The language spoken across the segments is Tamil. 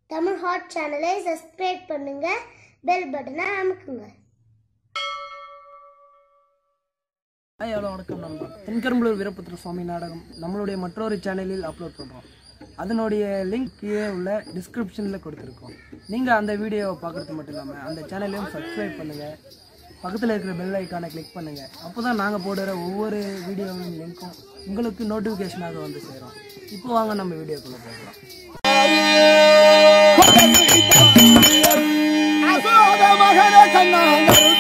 தமிழ் ஹாட் சேனலை சப்ஸ்கிரைப் பண்ணுங்க பெல் பட்டனை அமுக்குங்க ஹாய் ஹலோ வணக்கம் நண்பா தென்கரும்பலூர் வீரபுத்திர சுவாமி நாடகம் நம்மளுடைய மற்றொரு சேனலில் அப்லோட் பண்ணுறோம் அதனுடைய லிங்க் கீழே உள்ள டிஸ்கிரிப்ஷனில் கொடுத்துருக்கோம் நீங்கள் அந்த வீடியோவை பார்க்குறது மட்டும் இல்லாமல் அந்த சேனலையும் சப்ஸ்கிரைப் பண்ணுங்கள் பக்கத்தில் இருக்கிற பெல் ஐக்கானை கிளிக் பண்ணுங்கள் அப்போ தான் நாங்கள் போடுற ஒவ்வொரு வீடியோவின் லிங்க்கும் உங்களுக்கு நோட்டிஃபிகேஷனாக வந்து சேரும் இப்போ வாங்க நம்ம வீடியோக்குள்ளே போகலாம் அசோக மகன கண்ணாங்கள்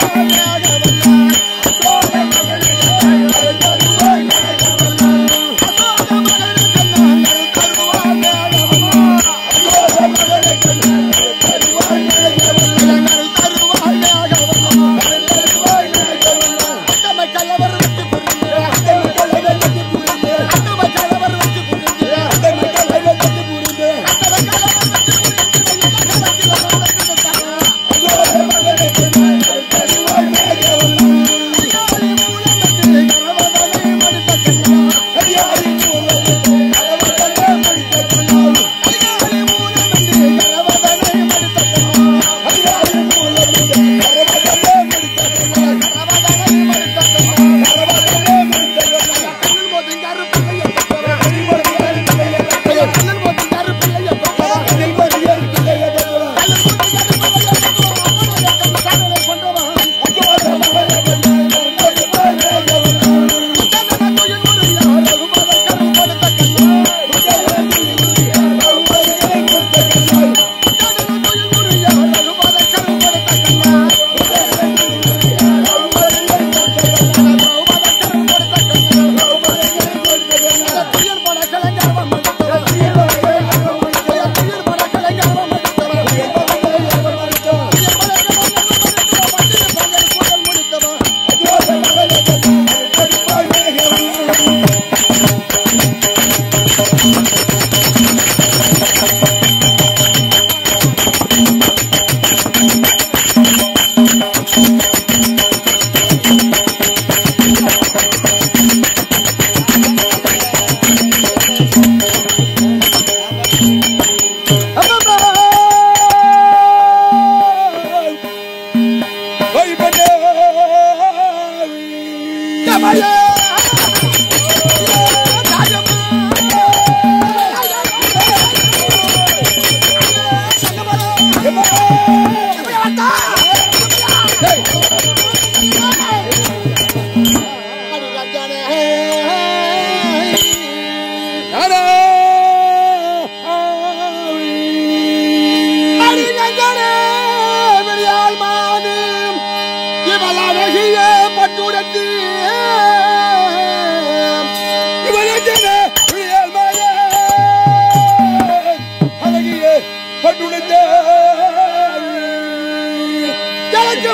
எனக்கு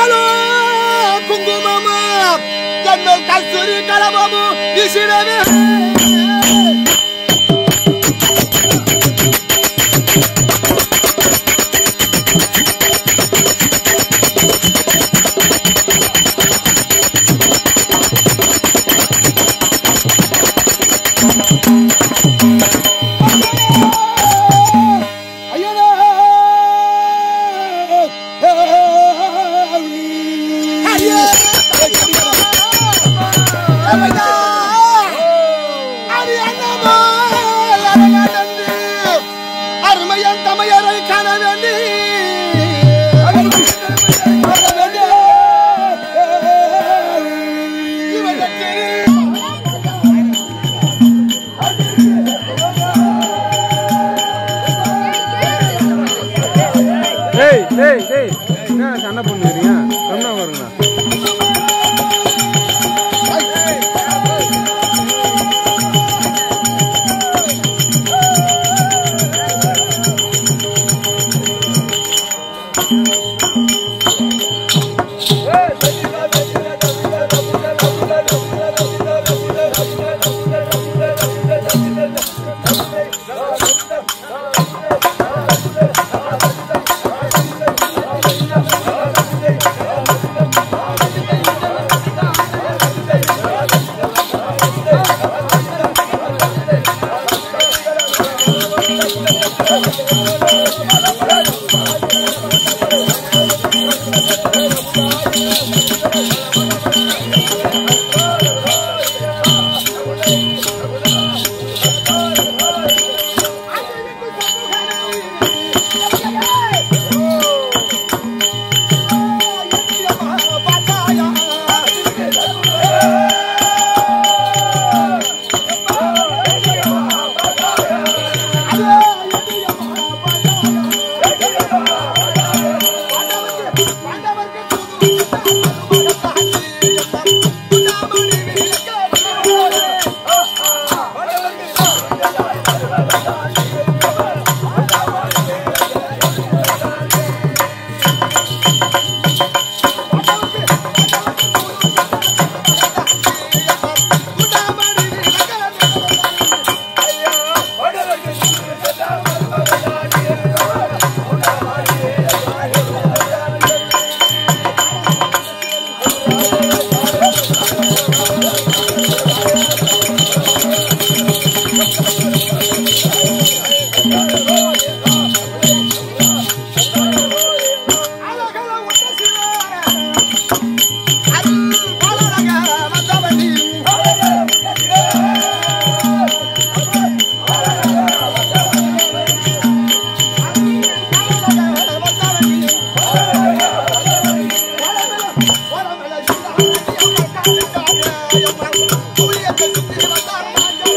மஞ்சளும் குங்குமமும் கண்ணில் கஸ்தூரி கலபமும் இசிடவே ஐயோ சூரியத்தை சுற்றி வந்தார்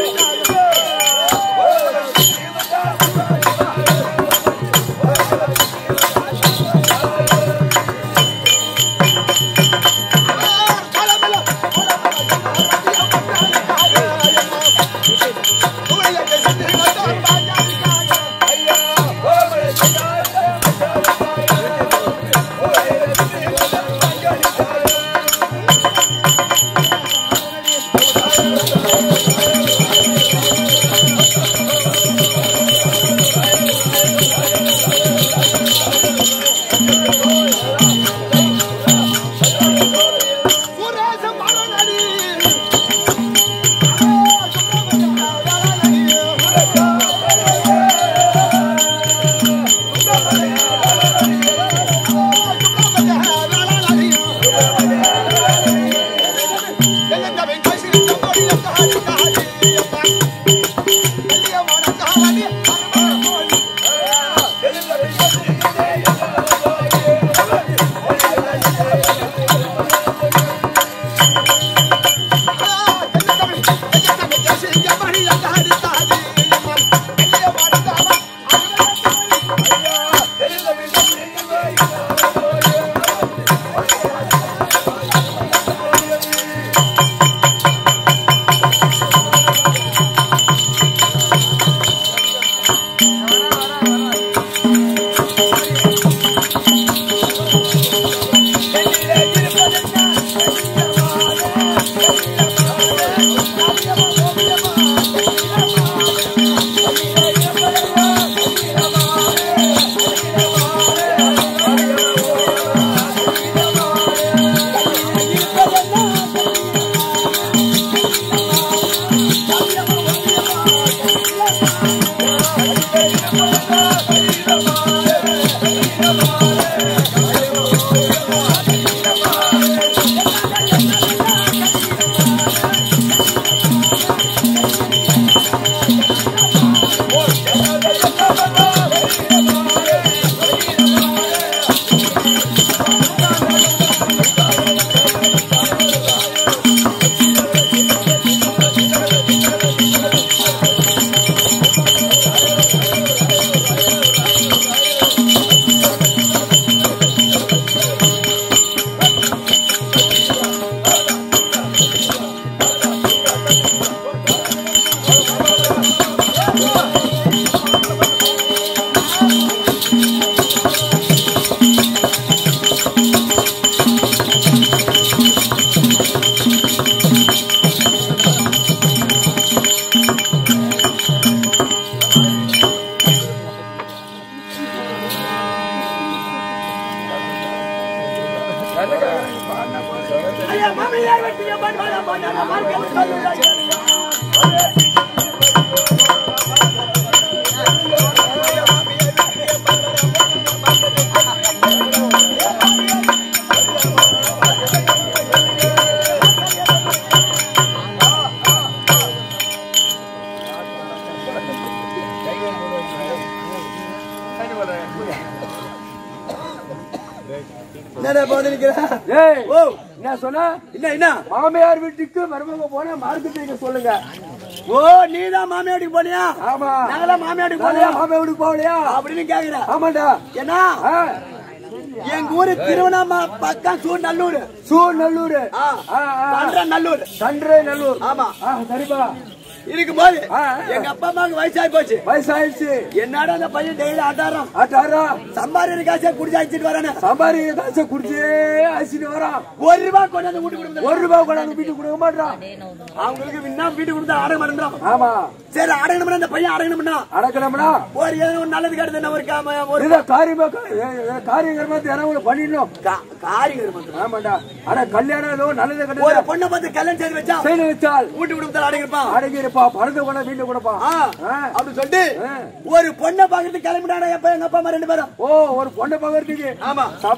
என்னடா போது நிக்கிற ஏய் ஓ என்ன சொன்ன என்ன என்ன மாமியார் வீட்டுக்கு மருமக போனா மார்க்கெட்டுக்கு சொல்லுங்க ஓ நீதான் மாமியாட்டுக்கு போனியா ஆமா நாங்களாம் மாமியாட்டுக்கு போலியா போனியா மாமியார் வீட்டுக்கு போகலையா அப்படின்னு கேக்குற ஆமாண்டா ஏன்னா ஆ, எங்க ஊரு திருவண்ணாமலை பக்கம் சூழ்நல்லூர் சூழ்நல்லூர் ஆ, ஆ, ஆ. பண்ற நல்லூர் சன்றை நல்லூர் ஆமா ஆ, சரிப்பா இருக்கும் போது ஆ, ஆ. எங்க அப்பா அம்மாவுக்கு வயசாகி போச்சு வயசாயிடுச்சு என்னடா அந்த பையன் டெய்லி ஆட்டாரம் ஆட்டாரா சம்பாதிக்கிற காசை குடிச்சு அடிச்சிட்டு வரானே சம்பாரி காசை குடிச்சே அழைச்சிட்டு வரான் ஒரு ரூபாய் கொண்டாந்து வீட்டு கொடுத்து ஒரு ரூபாய் கொண்டாந்து வீட்டுக்கு கொடுக்க மாட்டான் அவங்களுக்கு என்ன வீட்டு கொடுத்தா அடங்க மாட்டேங்கிறான் ஆமா சரி அடங்கணும்னா அந்த பையன் அடங்கணும்னா அடக்கணும்னா ஒரு ஏதோ ஒரு நல்லது கெடுது என்ன ஒரு காம ஒரு இதை காரியமா காரியகரமா தினமும் பண்ணிடணும் கா- காரியம் மட்டும் ஆமாண்டா ஆனா கல்யாணம் ஏதோ நல்லது ஒரு கிடையாது பொண்ணை பார்த்து கல்யாணம் செய்து வச்சா செய்து வச்சால் வீட்டு கொடுத்தா அடங்கிருப்பான் அடங்கி இருப்பா பணத்தை கொண்டா வீட்டுல கொடுப்பான் ஆ, ஆ. அப்படி சொல்லிட்டு ஆ. ஒரு பொண்ணை பாக்குறது கிளம்பிட்டாடா எப்ப எங்க அப்பா அம்மா ரெண்டு பேரும் ஓ ஒரு பொண்ணை பாக்குறதுக்கு ஆமா சபாஸ்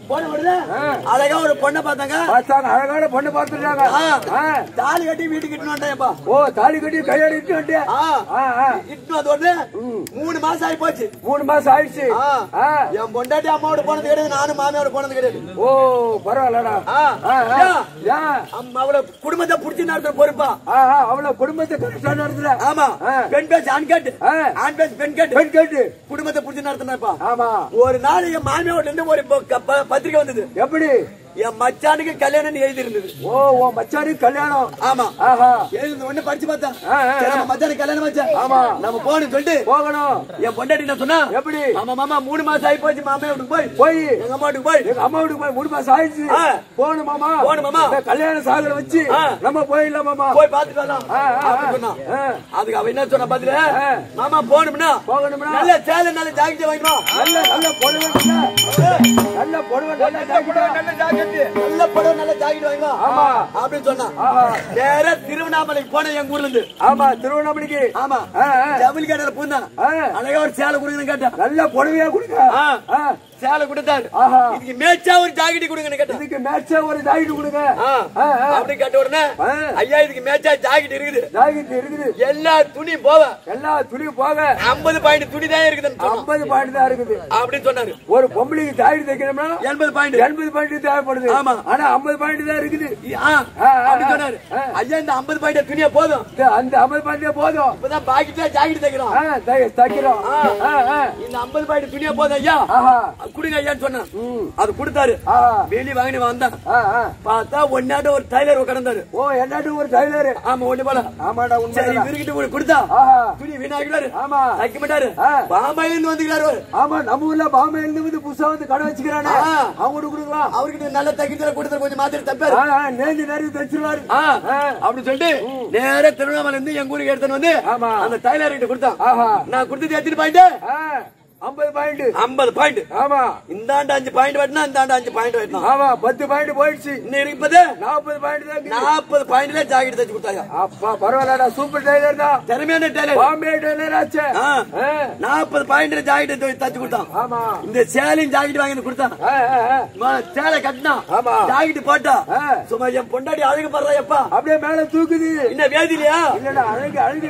போன உடனே அழகா ஒரு பொண்ணை பார்த்தாங்க பார்த்தாங்க அழகான பொண்ணு பார்த்துட்டாங்க ஆ, தாலி கட்டி வீட்டுக்கு இட்டுன்னு வந்துட்டேன் எப்பா. ஓ தாலி கட்டி கையாடி இட்டு வந்துட்டியா? ஆ, ஆ, ஆ. இட்டுன்னு வந்த உடனே மூணு மாசம் ஆகி போச்சு மூணு மாசம் ஆயிடுச்சு ஆ, ஆ. என் பொண்டாட்டி அம்மாவோட போனது கிடையாது நானும் மாமியோட போனது கிடையாது ஓ பரவாயில்லடா ஆ, ஆ, ஆ. ஏன்? ஏன்? அம்மா அவள குடும்பத்தை புடிச்சு நடத்துற பொறுப்பா ஆ, ஆ, அவள குடும்பத்தை கரெக்டா நடத்துற ஆமா ஆ. பெண் பேச்சு ஆண் கேட்டு ஆ. ஆண் பேச்சு பெண் கேட்டு பெண் கேட்டு குடும்பத்தை புடிச்சு நடத்தினப்பா ஆமா ஒரு நாள் என் மாமியோட இருந்து ஒரு ப- க- ப- பத்திரிக்கை வந்தது எப்படி என் மச்சானுக்கு கல்யாணம் எழுதி இருந்தது ஓ ஓ மச்சானுக்கு கல்யாணம் ஆமா ஆஹா எழுதி ஒண்ணு படிச்சு பார்த்தேன் ஆ, ஆ, சரி, நம்ம மச்சானுக்கு கல்யாணம் வச்சா ஆமா. நம்ம போகணும் சொல்லிட்டு போகணும் என் பொண்டாட்டி என்ன சொன்னா எப்படி ஆமா மாமா மூணு மாசம் ஆகி போச்சு மாமா வீட்டுக்கு போய் போய் எங்க அம்மா வீட்டுக்கு போய் எங்க அம்மா வீட்டுக்கு போய் மூணு மாசம் ஆயிடுச்சு ஆ. போகணும் மாமா போகணும் மாமா. இந்த கல்யாண சாகர வச்சு ஆ. நம்ம போயிடலாம் மாமா போய் பாத்துட்டு வரலாம் ஆ, ஆ, அப்படின்னு சொன்னா. ஆ. அதுக்கு அவ என்ன சொன்னா பாத்துக்க ஆ. மாமா போகணும்னா போகணும்னா நல்ல சேலை நல்ல ஜாக்கெட் வாங்கிடுவா நல்ல நல்ல புடவை நல்ல நல்ல புடவை நல்ல ஜாக்கெட் நல்ல ஜாக்கெட் நல்ல படம் நல்ல ஜாக்கெட் வாங்கிடுவா ஆமா. அப்படின்னு சொன்னா ஆஹா. நேரா திருவண்ணாமலைக்கு போன எங்க ஊர்ல இருந்து ஆமா திருவண்ணாமலைக்கு ஆமா ஆ, ஆ. ஜவுளி கடையில பூந்தான் ஆ. அழகா ஒரு சேலை கொடுங்கன்னு கேட்டேன் நல்ல புடவையா கொடுங்க ஆ. ஆ. சேலை கொடுத்தாரு ஆஹா. இதுக்கு மேட்சா ஒரு ஜாக்கெட் கொடுங்கன்னு கேட்டேன் இதுக்கு மேட்சா ஒரு ஜாக்கெட் கொடுங்க ஆ. ஆ, ஆ. அப்படி கேட்ட உடனே ஆ. ஐயா இதுக்கு மேட்சா ஜாக்கெட் இருக்குது ஜாக்கெட் இருக்குது எல்லா துணியும் போவ எல்லா துணியும் போக ஐம்பது பாயிண்ட் துணி தான் இருக்குதுன்னு சொன்னான். ஐம்பது பாயிண்ட் தான் இருக்குது அப்படின்னு சொன்னாரு ஒரு பொம்பளைக்கு ஜாக்கெட் தைக்கணும்னா எண்பது பாயிண்ட் எண்பது பாயிண்ட் தேவைப்படுது ஆமா. ஆனா ஐம்பது பாயிண்ட் தான் இருக்குது ஆ, ஆ, ஆ, அப்படி ஆ. சொன்னாரு ஆ. ஐயா இந்த ஐம்பது பாயிண்ட் துணியா போதும் இந்த- அந்த ஐம்பது பாயிண்ட் போதும் இப்பதான் பாக்கெட்ல ஜாக்கெட் தைக்கிறோம் ஆ, தை- தைக்கிறோம் ஆ. ஆ, ஆ. இந்த ஐம்பது பாயிண்ட் துணியா போதும் ஐயா ஆஹா குடுங்க ஐயான்னு சொன்னேன் அது கொடுத்தாரு ஆ, வெளி வாங்கி வந்தான் ஆ, ஆ. பார்த்தா ஒன்னாட்ட ஒரு டைலர் உட்கார்ந்தாரு ஓ என்னட்டு ஒரு டைலரு ஆமா ஒண்ணு போல ஆமாடா சரி உண்மை இவர்கிட்ட ஒரு கொடுத்தா ஆஹா துணி வீணாகிறாரு ஆமா தைக்க மாட்டாரு ஆ. பாமாயிலிருந்து வந்துக்கிறாரு அவரு. ஆமா நம்ம ஊர்ல பாம்பே இருந்து வந்து புதுசா வந்து கடை வச்சுக்கிறானே ஆ. அவங்க கொடுக்கலாம் அவர்கிட்ட நல்ல தைக்கிறதுல கொடுத்தாரு கொஞ்சம் மாத்திரை தப்பாரு ஆ, ஆ, நேர்ந்து நிறைய தச்சிருவாரு ஆ, அப்படி சொல்லிட்டு நேரா திருவண்ணாமலை இருந்து எங்க ஊருக்கு எடுத்துன்னு வந்து ஆமா. அந்த டைலர் கிட்ட கொடுத்தான் ஆஹா நான் கொடுத்தது எத்தனை பாயிண்ட் ஐம்பது பாயிண்ட் ஐம்பது பாயிண்ட் ஆமா இந்த ஆண்டு அஞ்சு பாயிண்ட் வெட்டினா இந்த ஆண்டு அஞ்சு பாயிண்ட் வெட்டணும் ஆமா பத்து பாயிண்ட் போயிடுச்சு இன்னும் இருப்பது நாற்பது பாயிண்ட் தான் இருக்குது. நாற்பது பாயிண்ட்ல ஜாக்கெட் தச்சு கொடுத்தாங்க அப்பா பரவாயில்லடா சூப்பர் டைலர் தான் திறமையான டைலர் பாம்பே டைலர் ஆச்சே ஆ. ஆ, நாற்பது பாயிண்ட்ல ஜாக்கெட் தச்சு கொடுத்தான் ஆமா இந்த சேலையும் ஜாக்கெட் வாங்கி வந்து கொடுத்தான் ஆ, ஆ, ஆ. ம- சேலை கட்டினா ஆமா. ஜாக்கெட் போட்டா ஆ. சும்மா என் பொண்டாடி அழகு படுறா எப்பா அப்படியே மேல தூக்குது என்ன வேதிலையா இல்லடா அழகு அழகு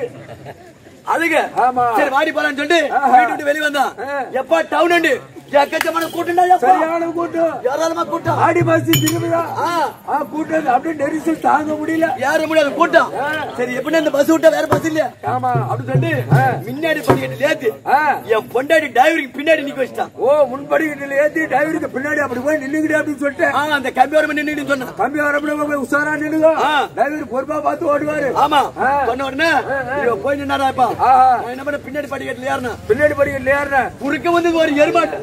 அழுகு ஆமா. சரி வாடி போலான்னு சொல்லிட்டு ஆஹா. வீட்டு விட்டு வெளிய வந்தான் ஆ. எப்பா டவுன் உண்டு எக்கச்சமான கூட்டம்டா எப்பா சரியான கூட்டம் ஏராளமா கூட்டம் ஆடி மாசி திருவிழா ஆ. ஆ கூட்டம் அப்படியே நெரிசல் தாங்க முடியல ஏற முடியாது கூட்டம் ஆ. சரி எப்படி அந்த பஸ் விட்டா வேற பஸ் இல்லையா ஆமா அப்படி சொல்லிட்டு ஆ. முன்னாடி படிக்கட்டு ஏத்து ஆ. என் பொண்டாடி டிரைவருக்கு பின்னாடி நிக்க வச்சுட்டான் ஓ முன்படிக்கிட்டு ஏத்தி டிரைவருக்கு பின்னாடி அப்படி போய் நின்னுக்கிட்டு அப்படின்னு சொல்லிட்டு ஆ, அந்த கம்பி ஓரமா நின்னுட்டு சொன்னான் கம்பி வரப்பட போய் உஷாரா நின்னுங்க ஆ. டிரைவர் பொறுப்பா பார்த்து ஓடுவாரு ஆமா ஆ. சொன்ன உடனே இவன் போய் நின்னாடா இப்பா ஆஹா. நான் என்ன பண்ண பின்னாடி படிக்கட்டுல ஏறினேன் பின்னாடி படிக்கல ஏறின குறுக்க வந்து ஒரு எருமாட்டு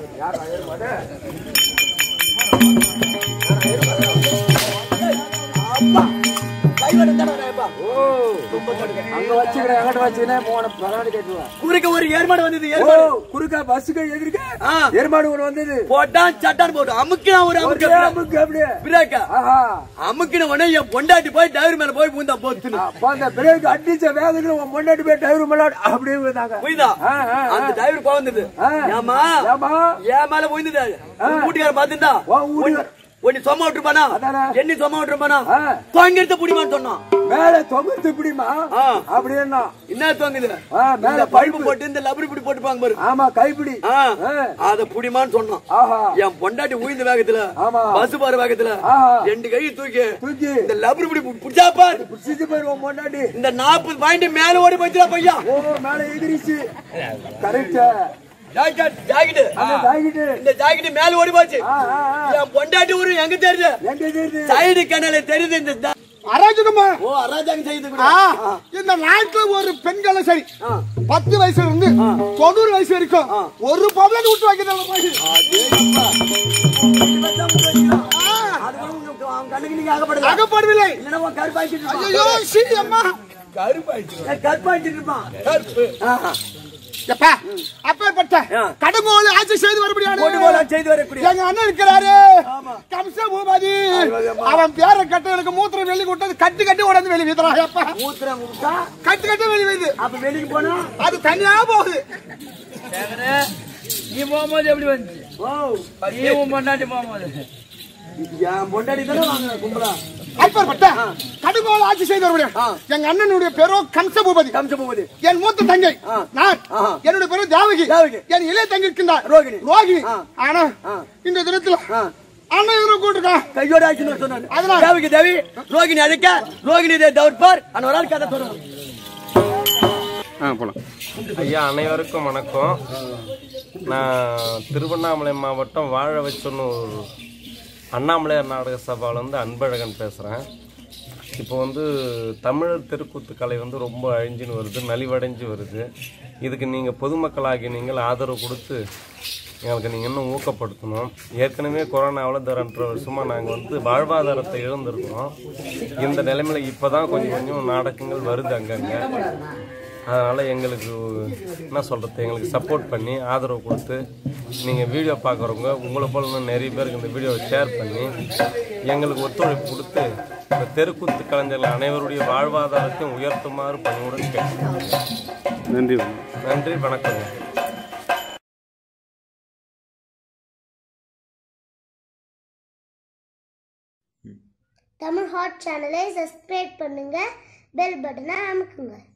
அப்பா கைவட தானே அப்பா ஓ அங்க வச்சுக்கிறேன் எங்கிட்ட வச்சுக்கிறேன் போன பரவாயில்ல கேட்டுருவேன் குறுக்க ஒரு எருமாடு வந்தது ஓ எருமாடு குறுக்கா பஸ்ஸுக்கு எதிர்க்க ஆ. எருமாடு ஒண்ணு வந்தது போட்டான் சட்டான் போட்டு அமுக்கினா ஒரு ஒரே அமுக்கு அமுக்கு அப்படியே பிரேக்கா ஆஹா அமுக்கின உடனே என் பொண்டாட்டி போய் டிரைவர் மேல போய் பூந்தா போத்துன்னு அப்ப அந்த பிரேக் அடிச்ச வேகத்துல உன் முன்னாடி போய் டிரைவர் மேல அப்படியே விழுந்தாங்க புரியுதா ஆ, ஆ, ஆ. அந்த டிரைவர் போவந்தது ஆ. ஏமா ஏமா ஏன் மேல போயிருந்தது வீட்டுக்கார பாத்துட்டா உன் வீட்டுக்கார- ஒன்னு சொம்ம விட்டுருப்பானா அதானே. என்ன சொம்ம விட்டுருப்பானா ஆ. தொங்கிருத்த புடிமான்னு சொன்னான் மேல தொகுத்து பிடிமா ஆ. அப்படின்னா என்ன தொங்குது ஆ, மேல இந்த பைப்பு பைப்பு. போட்டு இந்த லபரி பிடி போட்டுப்பாங்க பாரு ஆமா கைப்பிடி ஆ. ஆ. அத புடிமான்னு சொன்னான் ஆஹா என் பொண்டாட்டி உயிர்ந்த வேகத்துல ஆமா. பஸ் பாரு வேகத்துல ஆஹா. ரெண்டு கை தூக்கி தூக்கி இந்த லபரி பிடி புடிச்சா பாரு புடிச்சிட்டு போயிருவோம் முன்னாடி இந்த நாற்பது பாயிண்ட் மேல ஓடி போச்சுடா பையா ஓ மேல எகிரிச்சு கரெக்ட் ஜாக்கெட் ஜாக்கெட் அந்த ஜாக்கெட்டு இந்த ஜாக்கெட் மேல ஓடி போச்சு ஆ, ஆ, ஆ. என் பொண்டாட்டி ஊரு எங்க தெரியுது எங்க தெரியுது சைடு கனால தெரியுது இந்த ஜா- அராஜகமா ஓ அராஜகம் செய்து கூட ஆ, இந்த நாட்டுல ஒரு பெண்களும் சரி பத்து வயசுல இருந்து தொண்ணூறு வயசு வரைக்கும் ஒரு பவன் விட்டு வைக்கிறாங்க அது கூட உங்க அவன் கண்ணுக்கு நீங்க ஆகப்படுது அகப்படவில்லை இல்லன்னா உன் கருப்பாய்ச்சிட்டு இருப்பான். ஐயோ சி அம்மா ஏன் கருப்பாய்ச்சிட்டு இருப்பான் ஆஹா. எப்பா அப்பேற்பட்ட ஆ. கடுங்கோல் ஆட்சி செய்து வரும்படியான கொண்டு போலாம் செய்து வரக்கூடிய எங்க அண்ணன் இருக்கிறாரு ஆமா. கம்ச பூபாதி ஐயோ, அவன் பேர கட்டங்களுக்கு மூத்திரம் வெளியே விட்டது கட்டி கட்டி உடந்து வெளியே வீத்துறான் அப்பா மூத்திரம் விட்டா கட்டி கட்டி வெளியே வீது அப்ப வெளிக்கு போனா அது தனியா போகுது நீ போகும்போது எப்படி வந்துச்சு இவன் பொண்டாட்டி போகும்போது என் பொண்டாட்டி தானே வாங்க கும்பலா அப்பேற்பட்ட கடுங்கோல் ஆட்சி செய்தவருடைய எங்க அண்ணனுடைய பேரோ கம்சபூபதி கம்சபூபதி என் மூத்த தங்கை ஆ. நான் ஆஹா. என்னுடைய பேரு தேவகி தேவகி. என் இளைய தங்கை இருக்கின்றார் ரோகிணி. ரோகிணி ஆ. ஆனா ஆ. இந்த தினத்துல ஆ. அண்ணன் இவரும் கூட்டிருக்கான் கையோட ஆச்சுன்னு சொன்னாரு அதனால- தேவிக்கு தேவி ரோகிணி அழைக்க ரோகிணி தேவி தவிர்ப்பார் அந்த ஒரு ஆள் கதை சொல்றாரு ஐயா அனைவருக்கும் வணக்கம் நான் திருவண்ணாமலை மாவட்டம் வாழ வச்சொன்னு ஒரு அண்ணாமலையார் நாடக சபாவிலேருந்து அன்பழகன் பேசுகிறேன் இப்போ வந்து தமிழர் தெருக்கூத்து கலை வந்து ரொம்ப அழிஞ்சுன்னு வருது நலிவடைஞ்சு வருது இதுக்கு நீங்கள் பொதுமக்களாகி நீங்கள் ஆதரவு கொடுத்து எங்களுக்கு நீங்கள் இன்னும் ஊக்கப்படுத்தணும் ஏற்கனவே கொரோனாவில் இந்த ரெண்டரை வருஷமாக நாங்கள் வந்து வாழ்வாதாரத்தை இழந்திருக்கோம் இந்த நிலைமையில் இப்போ தான் கொஞ்சம் கொஞ்சம் நாடகங்கள் வருது அங்கங்கே அதனால் எங்களுக்கு என்ன சொல்கிறது எங்களுக்கு சப்போர்ட் பண்ணி ஆதரவு கொடுத்து நீங்கள் வீடியோ பார்க்குறவங்க உங்களை போல இன்னும் நிறைய பேருக்கு இந்த வீடியோவை ஷேர் பண்ணி எங்களுக்கு ஒத்துழைப்பு கொடுத்து இந்த தெருக்கூத்து கலைஞர்கள் அனைவருடைய வாழ்வாதாரத்தையும் உயர்த்துமாறு பணிவுடன் கேட்கிறேன் நன்றி நன்றி வணக்கம் தமிழ் ஹாட் சேனலை சப்ஸ்கிரைப் பண்ணுங்க பெல் பட்டனை அமுக்குங்க